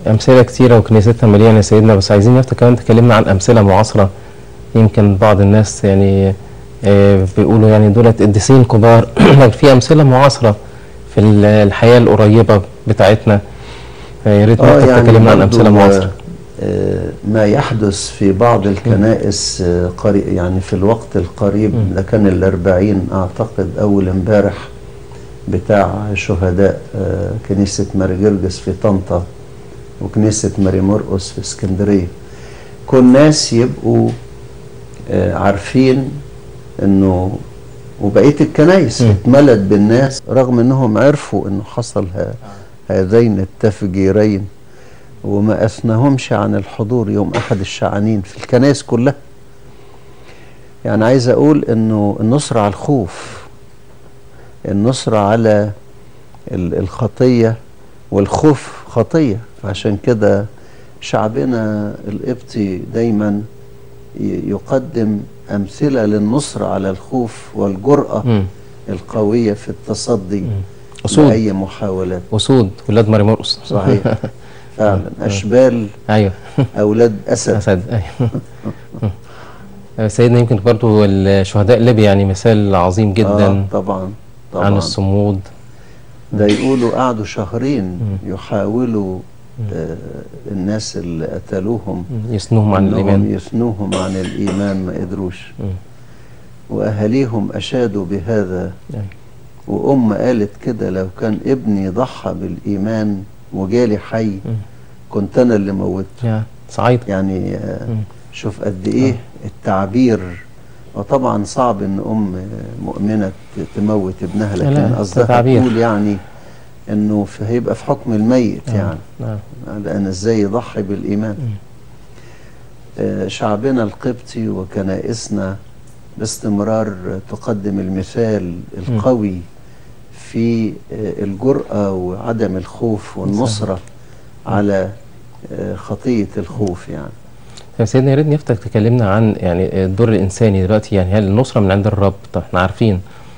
امثله كتيره وكنيستنا مليانه يا سيدنا بس عايزين نفتح كمان تكلمنا عن امثله معاصره يمكن بعض الناس يعني آه، بيقولوا يعني دولت قديسين كبار لكن في امثله معاصره في ال- الحياه القريبه بتاعتنا آه، يا ريت نفتح تكلمنا عن برضو، امثله معاصره آه، ما يحدث في بعض الكنائس آه، قري- يعني في الوقت القريب ده كان الأربعين أعتقد أول امبارح بتاع شهداء آه، كنيسة ماري جرجس في طنطا وكنيسة ماري مرقس في اسكندرية كل ناس يبقوا آه، عارفين انه وبقيه الكنايس مم. اتملت بالناس رغم انهم عرفوا انه حصل ه- هذين التفجيرين وما اثناهمش عن الحضور يوم احد الشعانين في الكنائس كلها يعني عايز اقول انه النصر على الخوف النصر على ال- الخطيه والخوف خطيه فعشان كده شعبنا القبطي دايما ي- يقدم امثله للنصر على الخوف والجراه مم. القويه في التصدي أسود. لاي محاولات اسود ولاد ماري مرقس صحيح فعلا اشبال ايوه اولاد اسد اسد ايوه آه، سيدنا يمكن برضو الشهداء ليبيا يعني مثال عظيم جدا آه طبعا طبعا عن الصمود ده يقولوا قعدوا شهرين يحاولوا آه الناس اللي قتلوهم يسنوهم عن إنهم الايمان يثنوهم عن الايمان ما قدروش مم. واهاليهم اشادوا بهذا أيوة. وام قالت كده لو كان ابني ضحى بالايمان وجالي حي مم. كنت انا اللي موته يا صعيد يعني آه مم. شوف قد ايه التعبير وطبعا صعب ان ام مؤمنه ت- تموت ابنها لا، لكن ده قصدها تعبير. تقول يعني انه في- هيبقى في حكم الميت آه، يعني نعم لان ازاي يضحي بالايمان آه، شعبنا القبطي وكنائسنا باستمرار تقدم المثال القوي في آه، الجرأة وعدم الخوف والنصرة على آه، خطية الخوف يعني طيب سيدنا يا ريت نفتح تكلمنا عن يعني الدور الانساني دلوقتي يعني هل النصره من عند الرب طب احنا عارفين